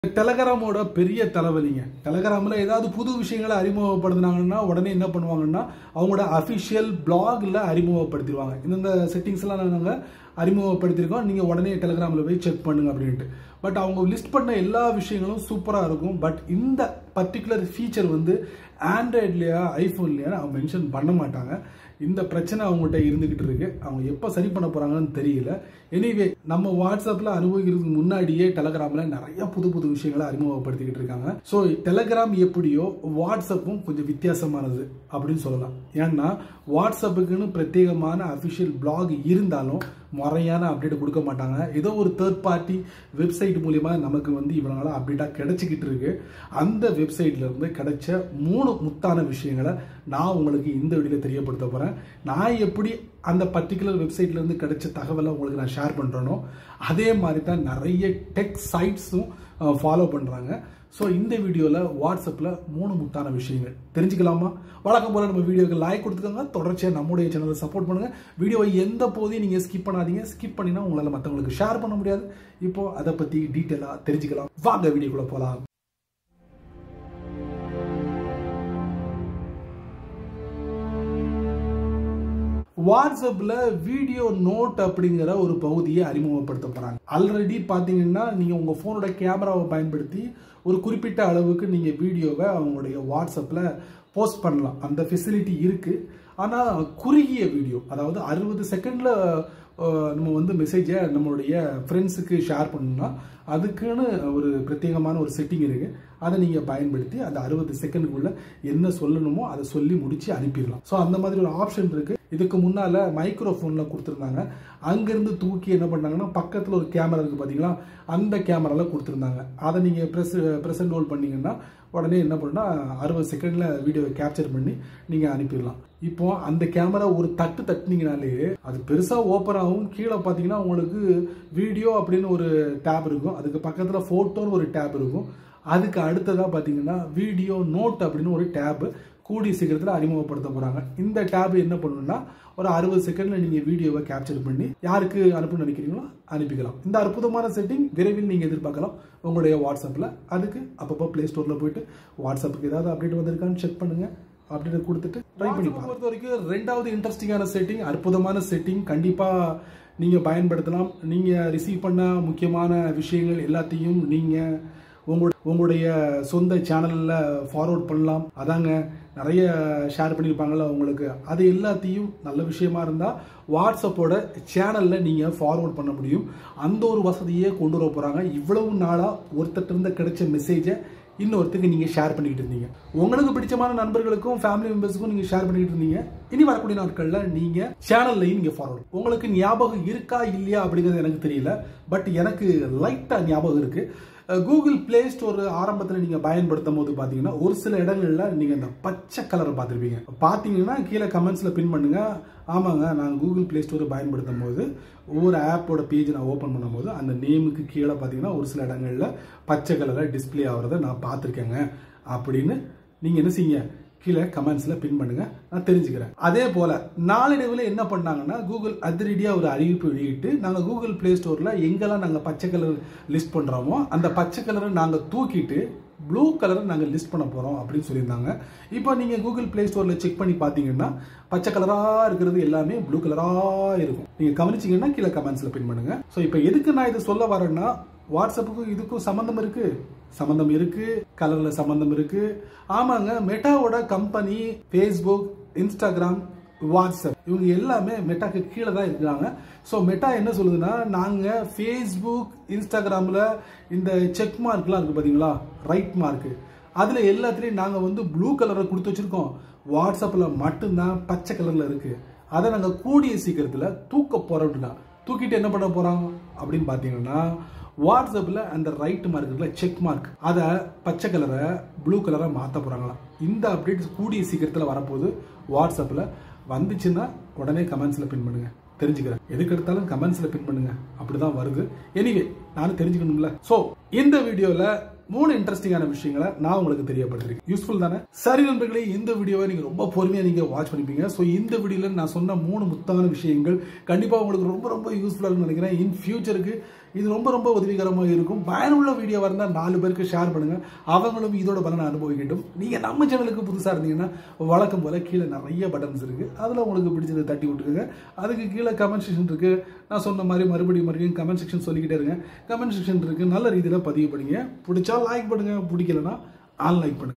டெலகிராமோட பெரிய தலைவலிங்க டெலகிராமில் ஏதாவது புது விஷயங்களை அறிமுகப்படுத்தினாங்கன்னா உடனே என்ன பண்ணுவாங்கன்னா அவங்களோட அஃபிஷியல் பிளாகில் அறிமுகப்படுத்திடுவாங்க இந்த செட்டிங்ஸ்லாம் நாங்கள் அறிமுகப்படுத்தியிருக்கோம் நீங்கள் உடனே டெலகிராமில் போய் செக் பண்ணுங்க அப்படின்ட்டு பட் அவங்க லிஸ்ட் பண்ண எல்லா விஷயங்களும் சூப்பராக இருக்கும் பட் இந்த பர்டிகுலர் ஃபீச்சர் வந்து ஆண்ட்ராய்ட்லையா ஐஃபோன்லையா அவங்க மென்ஷன் பண்ண மாட்டாங்க இந்த பிரச்சனை அவங்ககிட்ட இருந்துகிட்டு இருக்கு அவங்க எப்போ சரி பண்ண போறாங்கன்னு தெரியல எனிவே நம்ம வாட்ஸ்அப்பில் அனுபவிக்கிறதுக்கு முன்னாடியே டெலகிராமில் நிறைய புது புது விஷயங்களை அறிமுகப்படுத்திக்கிட்டு இருக்காங்க ஸோ டெலகிராம் எப்படியோ வாட்ஸ்அப்பும் கொஞ்சம் வித்தியாசமானது அப்படின்னு சொல்லலாம் ஏன்னா வாட்ஸ்அப்புக்குன்னு பிரத்யேகமான அஃபிஷியல் பிளாக் இருந்தாலும் முறையான அப்டேட் கொடுக்க மாட்டாங்க ஏதோ ஒரு தேர்ட் பார்ட்டி வெப்சைட் மூலியமா நமக்கு வந்து இவ்வளோ நாளாக அப்டேட்டாக கிடைச்சிக்கிட்டு இருக்கு அந்த வெப்சைட்ல இருந்து கிடைச்ச மூணு முத்தான விஷயங்களை நான் உங்களுக்கு இந்த வீடியோவில் தெரியப்படுத்த போகிறேன் நான் எப்படி அந்த பர்டிகுலர் வெப்சைட்ல இருந்து கிடைச்ச தகவலை உங்களுக்கு நான் ஷேர் பண்ணுறேனோ அதே மாதிரி தான் நிறைய டெக் சைட்ஸும் ஃபாலோ பண்ணுறாங்க ஸோ இந்த வீடியோவில் வாட்ஸ்அப்பில் மூணு முத்தான விஷயங்கள் தெரிஞ்சுக்கலாமா வழக்கம் போல் நம்ம வீடியோக்கு லைக் கொடுத்துக்கோங்க தொடர்ச்சியாக நம்முடைய சேனலை சப்போர்ட் பண்ணுங்கள் வீடியோவை எந்த போதையும் நீங்கள் ஸ்கிப் பண்ணாதீங்க ஸ்கிப் பண்ணினா உங்களால் மற்றவங்களுக்கு ஷேர் பண்ண முடியாது இப்போ அதை பற்றி டீட்டெயிலாக தெரிஞ்சுக்கலாம் வாங்க வீடியோக்குள்ளே போகலாம் வாட்ஸ்அப்பில் வீடியோ நோட் அப்படிங்கிற ஒரு பகுதியை அறிமுகப்படுத்த போகிறாங்க ஆல்ரெடி பார்த்தீங்கன்னா நீங்கள் உங்கள் ஃபோனோட கேமராவை பயன்படுத்தி ஒரு குறிப்பிட்ட அளவுக்கு நீங்கள் வீடியோவை அவங்களுடைய வாட்ஸ்அப்பில் போஸ்ட் பண்ணலாம் அந்த ஃபெசிலிட்டி இருக்குது ஆனால் குறுகிய வீடியோ அதாவது அறுபது செகண்டில் நம்ம வந்து மெசேஜை நம்மளுடைய ஃப்ரெண்ட்ஸுக்கு ஷேர் பண்ணணும்னா அதுக்குன்னு ஒரு பிரத்யேகமான ஒரு செட்டிங் இருக்குது அதை நீங்கள் பயன்படுத்தி அந்த அறுபது செகண்டுக்குள்ளே என்ன சொல்லணுமோ அதை சொல்லி முடித்து அனுப்பிடலாம் ஸோ அந்த மாதிரி ஒரு ஆப்ஷன் இருக்குது இதுக்கு முன்னால் மைக்ரோஃபோனில் கொடுத்துருந்தாங்க அங்கேருந்து தூக்கி என்ன பண்ணாங்கன்னா பக்கத்தில் ஒரு கேமரா இருக்குது பார்த்தீங்களா அந்த கேமராவில் கொடுத்துருந்தாங்க அதை நீங்கள் ப்ரெஸ் ப்ரெசன்ட் ஹோல்ட் பண்ணிங்கன்னா உடனே என்ன பண்ணால் அறுபது செகண்டில் வீடியோவை கேப்சர் பண்ணி நீங்கள் அனுப்பிடலாம் இப்போ அந்த கேமரா ஒரு தட்டு தட்டுனீங்கனாலே அது பெருசாக ஓப்பன் ஆகும் கீழே பார்த்தீங்கன்னா உங்களுக்கு வீடியோ அப்படின்னு ஒரு டேப் இருக்கும் அதுக்கு பக்கத்தில் ஃபோட்டோன்னு ஒரு டேப் இருக்கும் அதுக்கு அடுத்ததாக பார்த்தீங்கன்னா வீடியோ நோட் அப்படின்னு ஒரு டேப் கூடிய சீக்கிரத்தில் அறிமுகப்படுத்த போகிறாங்க இந்த டேப் என்ன பண்ணணும்னா ஒரு அறுபது செகண்டில் நீங்கள் வீடியோவை கேப்சர் பண்ணி யாருக்கு அனுப்பணும்னு நினைக்கிறீங்களோ அனுப்பிக்கலாம் இந்த அற்புதமான செட்டிங் விரைவில் நீங்கள் எதிர்பார்க்கலாம் உங்களுடைய வாட்ஸ்அப்பில் அதுக்கு அப்பப்போ ப்ளே ஸ்டோரில் போயிட்டு வாட்ஸ்அப்புக்கு ஏதாவது அப்டேட் வந்திருக்கான்னு செக் பண்ணுங்கள் அப்டேட் கொடுத்துட்டு ட்ரை பண்ணி பொறுத்த வரைக்கும் ரெண்டாவது இன்ட்ரெஸ்டிங்கான செட்டிங் அற்புதமான செட்டிங் கண்டிப்பாக நீங்கள் பயன்படுத்தலாம் நீங்கள் ரிசீவ் பண்ண முக்கியமான விஷயங்கள் எல்லாத்தையும் நீங்கள் உங்களோட உங்களுடைய சொந்த சேனலில் ஃபார்வர்ட் பண்ணலாம் அதாங்க நிறைய ஷேர் பண்ணியிருப்பாங்கள்ல உங்களுக்கு அது எல்லாத்தையும் நல்ல விஷயமா இருந்தால் வாட்ஸ்அப்போட சேனலில் நீங்கள் ஃபார்வர்ட் பண்ண முடியும் அந்த ஒரு வசதியே கொண்டு வர போகிறாங்க இவ்வளவு நாளாக ஒருத்தர் இருந்த கிடைச்ச மெசேஜை இன்னொருத்தருக்கு நீங்கள் ஷேர் பண்ணிக்கிட்டு இருந்தீங்க உங்களுக்கு பிடிச்சமான நண்பர்களுக்கும் ஃபேமிலி மெம்பர்ஸுக்கும் நீங்கள் ஷேர் பண்ணிக்கிட்டு இருந்தீங்க இனி வரக்கூடிய நாட்களில் நீங்கள் சேனல்லையும் நீங்கள் ஃபார்வர்ட் உங்களுக்கு ஞாபகம் இருக்கா இல்லையா அப்படிங்கிறது எனக்கு தெரியல பட் எனக்கு லைட்டாக ஞாபகம் இருக்குது கூகுள் பிளே ஸ்டோர் ஆரம்பத்தில் நீங்கள் பயன்படுத்தும் போது பார்த்தீங்கன்னா ஒரு சில இடங்களில் நீங்கள் இந்த பச்சை கலரை பார்த்துருப்பீங்க பார்த்தீங்கன்னா கீழே கமெண்ட்ஸில் பின் பண்ணுங்க ஆமாங்க நான் கூகுள் பிளே ஸ்டோர் பயன்படுத்தும் போது ஒவ்வொரு ஆப்போட பேஜ் நான் ஓப்பன் பண்ணும்போது அந்த நேமுக்கு கீழே பார்த்தீங்கன்னா ஒரு சில இடங்களில் பச்சை கலரில் டிஸ்பிளே ஆகிறத நான் பார்த்துருக்கேங்க அப்படின்னு நீங்கள் என்ன செய்யுங்க கீழே கமெண்ட்ஸில் பின் பண்ணுங்க நான் தெரிஞ்சுக்கிறேன் அதே போல் நாளடைவில் என்ன பண்ணாங்கன்னா கூகுள் அதிரடியாக ஒரு அறிவிப்பு வெளியிட்டு நாங்கள் கூகுள் ப்ளே ஸ்டோரில் எங்கெல்லாம் நாங்கள் பச்சை கலர் லிஸ்ட் பண்ணுறோமோ அந்த பச்சை கலரை நாங்கள் தூக்கிட்டு ப்ளூ கலரை நாங்கள் லிஸ்ட் பண்ண போகிறோம் அப்படின்னு சொல்லியிருந்தாங்க இப்போ நீங்கள் கூகுள் ப்ளே ஸ்டோரில் செக் பண்ணி பார்த்தீங்கன்னா பச்சை கலராக இருக்கிறது எல்லாமே ப்ளூ கலராக இருக்கும் நீங்கள் கவனிச்சிங்கன்னா கீழே கமெண்ட்ஸில் பின் பண்ணுங்க ஸோ இப்போ எதுக்கு நான் இதை சொல்ல வரேன்னா வாட்ஸ்அப்புக்கும் இதுக்கும் சம்மந்தம் இருக்கு சம்மந்தம் இருக்கு கலர்ல சம்மந்தம் இருக்கு ஆமாங்க மெட்டாவோட கம்பெனி ஃபேஸ்புக் இன்ஸ்டாகிராம் வாட்ஸ்அப் இவங்க எல்லாமே மெட்டாக்கு கீழே தான் இருக்கிறாங்க ஸோ மெட்டா என்ன சொல்லுதுன்னா நாங்கள் ஃபேஸ்புக் இன்ஸ்டாகிராமில் இந்த செக் மார்க்லாம் இருக்குது பார்த்தீங்களா ரைட் மார்க்கு அதில் எல்லாத்துலேயும் நாங்கள் வந்து ப்ளூ கலரை கொடுத்து வச்சுருக்கோம் வாட்ஸ்அப்பில் மட்டும்தான் பச்சை கலரில் இருக்குது அதை நாங்கள் கூடிய சீக்கிரத்தில் தூக்க போகிறோம்னா தூக்கிட்டு என்ன பண்ண போகிறோம் அப்படின்னு பார்த்தீங்கன்னா வாட்ஸ்அப்பில் அந்த ரைட் மார்க் இருக்குல்ல செக் மார்க் அதை பச்சை கலரை ப்ளூ கலரை மாற்ற போகிறாங்களாம் இந்த அப்டேட் கூடிய சீக்கிரத்தில் வரப்போகுது வாட்ஸ்அப்பில் வந்துச்சுன்னா உடனே கமெண்ட்ஸில் பின் பண்ணுங்க தெரிஞ்சுக்கிறேன் எதுக்கு எடுத்தாலும் கமெண்ட்ஸில் பின் பண்ணுங்க அப்படிதான் வருது எனிவே நானும் தெரிஞ்சுக்கணும்ல ஸோ இந்த வீடியோவில் மூணு இன்ட்ரெஸ்டிங்கான விஷயங்களை நான் உங்களுக்கு தெரியப்படுத்திருக்கேன் யூஸ்ஃபுல் தானே சரி நண்பர்களே இந்த வீடியோவை நீங்க ரொம்ப பொறுமையா நீங்க வாட்ச் பண்ணிப்பீங்க ஸோ இந்த வீடியோல நான் சொன்ன மூணு முத்தான விஷயங்கள் கண்டிப்பா உங்களுக்கு ரொம்ப ரொம்ப யூஸ்ஃபுல்லாக நினைக்கிறேன் இன் ஃபியூச்சருக்கு இது ரொம்ப ரொம்ப உதவிகரமாக இருக்கும் பயனுள்ள வீடியோவாக இருந்தால் நாலு பேருக்கு ஷேர் பண்ணுங்கள் அவங்களும் இதோட பலனை அனுபவிக்கட்டும் நீங்கள் நம்ம சேனலுக்கு புதுசாக இருந்தீங்கன்னா வழக்கம் போல் கீழே நிறைய பட்டன்ஸ் இருக்குது அதில் உங்களுக்கு பிடிச்சதை தட்டி விட்டுருங்க அதுக்கு கீழே கமெண்ட் செக்ஷன் இருக்குது நான் சொன்ன மாதிரி மறுபடியும் மறுபடியும் கமெண்ட் செக்ஷன் சொல்லிக்கிட்டே இருங்க கமெண்ட் செக்ஷன் இருக்குது நல்ல ரீதியில் பதிவு பண்ணுங்க பிடிச்சா லைக் பண்ணுங்கள் பிடிக்கலன்னா அன்லைக் பண்ணுங்க